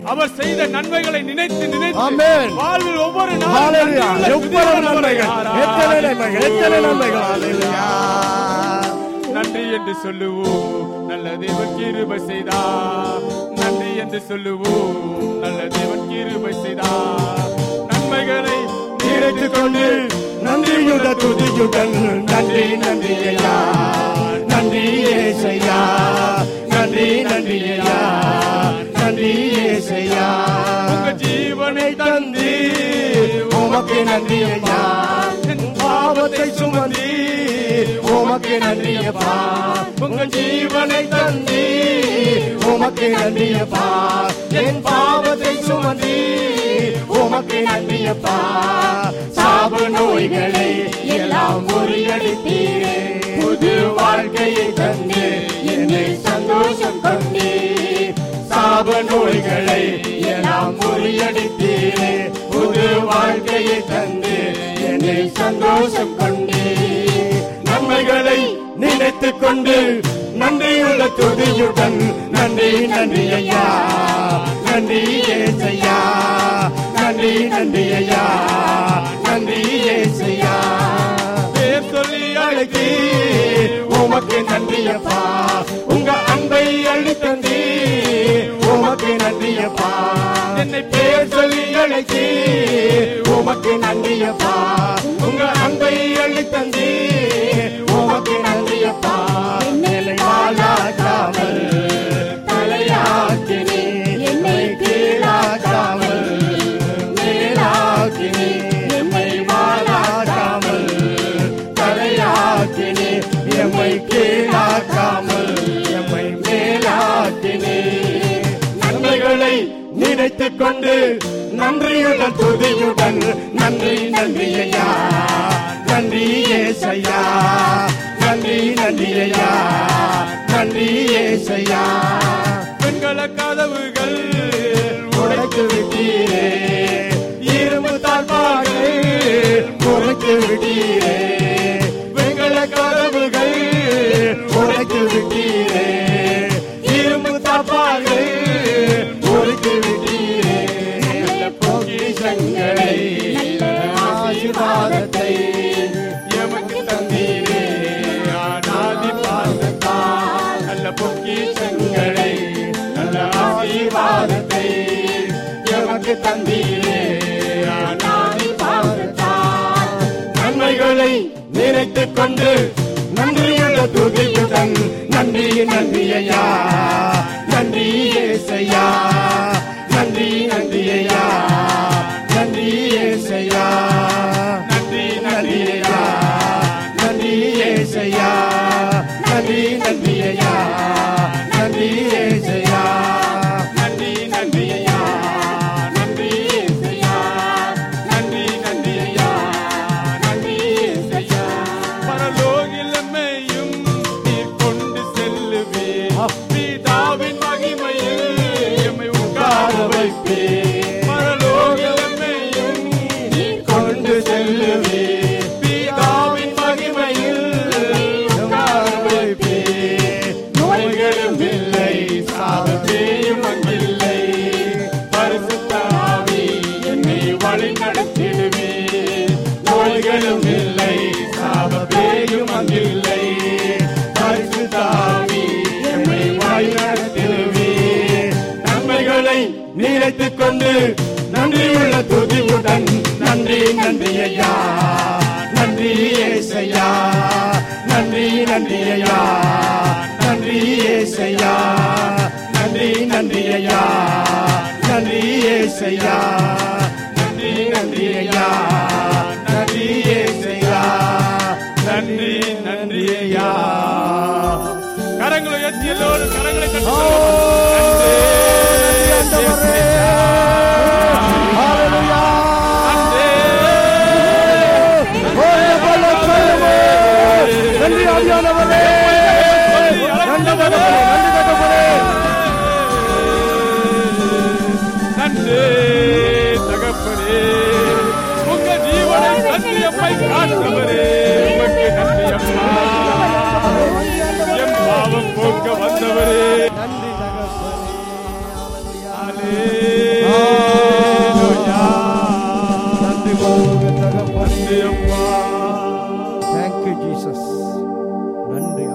அவர் செய்த நன்மைகளை நினைத்து நினைத்து ஆமென். வாழ்வில் ஒவ்வொரு ஹalleluya நாளும் எவ்வளவு நன்மைகள் எத்தனை நன்மைகள் எத்தனை நன்மைகள் ஹalleluya நன்றி என்று சொல்லுவோம் நல்ல தேவன் கிருபை செய்தார் நன்றி என்று சொல்லுவோம் நல்ல தேவன் கிருபை செய்தார் நன்மைகளை நினைத்துக் கொண்டு நன்றியுட துதியுடன் நன்றி நன்றி ஐயா நன்றி ஏசையா நன்றி நன்றி ஐயா நன்றி ஏசையா உங்க ஜீவனை தந்து உமக்கு நன்றி ஐயா என் பாவத்தை சுமந்தி உமக்கு நன்றி அப்பா உங்க ஜீவனை தந்தி உமக்கு நன்றி அப்பா என் பாவத்தை சுமந்தி உமக்கு நன்றி அப்பா சாப நோய்களை எல்லாம் முறியடித்தீரே புது வாழ்க்கையை தந்து என்னை சந்தோஷம் தந்தீர் சாப நோய்களை எல்லாம் முறியடித்தீரே புது வாழ்க்கையை தந்து என்னை சந்தோஷம் கொண்டே நன்மைகளை நினைத்துக் கொண்டு நன்றியுள்ள துதியுடன் நன்றி நன்றி ஐயா நன்றி ஏசையா நன்றி நன்றி ஐயா நன்றி ஏசையா பேர் சொல்லி அழைத்தி உமக்கு நன்றியப்பா உங்க அன்பை அளித்தந்தி உமக்கு நன்றியப்பா என்னை பேர் சொல்லி அழைத்தி உமக்கு நன்றியப்பா உங்க அன்பை அளித்தந்தி உமக்கு நன்றியப்பா என்னை வாழாக்காமல் தலையாக்கினே என்னை கீழாக்காமல் மேலாக்கினே எம்மை வாழாக்காமல் தலையாக்கினே எம்மை கீழாக்காமல் எம்மை மேலாக்கினே நன்மைகளை நினைத்துக் கொண்டு நன்றியுடன் துதியுடன் நன்றி நன்றி ஐயா நன்றி ஏசையா நன்றி நன்றி ஐயா நன்றி ஏசையா பெண்கள கதவுகள் உடைத்து விட்டீரே இரும்பு தாழ்பாடு உடைத்து விட்டீரே வெங்கல கதவுகள் உடைத்து விட்டீரே இரும்பு தாழ்பாடு உடைத்து விட்டீரே நல்ல பொக்கிஷங்களை ஆசீர்வாதத்தை எமக்கு தந்தீரே ஆனாதி பாசத்தால் நல்ல பொக்கிஷங்களை நல்ல ஆசீர்வாதத்தை எமக்கு தந்தீரே ஆனாதி பாசத்தால் நன்மைகளை நினைத்துக் கொண்டு நன்றியுள்ள துதியுடன் நன்றி நன்றி ஐயா நன்றி ஏசையா நன்றி நன்றி ஐயா நன்றி ஏசையா நன்றி நன்றி ஐயா நன்றி ஏசையா நன்றி நன்றி ஐயா நன்றி ஏசையா நன்றி நன்றி ஐயா நன்றி ஏசையா நன்றி நன்றி ஐயா நன்றி ஏசையா பரலோகிலமையும் நீர் கொண்டு செல்லுவே பிதாவின் மகிமையில் எம்மை உட்கார வைப்பே பரலோகிலமையும் நீர் கொண்டு செல்லுவே பிதாவின் மகிமையில் உட்கார வைப்பே. நோய்களும் இல்லை சாபத்தேயும் அங்கில்லை பரிசுத்த ஆவி என்னை வழி நடத்திடுவே நோய்களும் இல்லை சாபத்தேயும் அங்கில்லை பரிசுத்த ஆவி என்னை வழி நடத்திடுவே நன்மைகளை நினைத்துக் கொண்டு நன்றியுள்ள துதியுடன் நன்றி நன்றி ஐயா நன்றி ஏசையா நன்றி நன்றி ஐயா நன்றி ஏசையா நன்றி நன்றி ஐயா நன்றி ஏசையா நன்றி நன்றி ஐயா நன்றி ஏசையா நன்றி நன்றி ஐயா கரங்களை உயர்த்தி எல்லோரும் கரங்களை தட்டி ஓ, சொல்லுவோம். நன்றி ஆண்டவரே. ஹalleluya. ஓய பல சொல்லுவே. நன்றி ஆவியானவரே. நன்றி தகப்பனே, நன்றி தகப்பனே. நன்றி நன்றி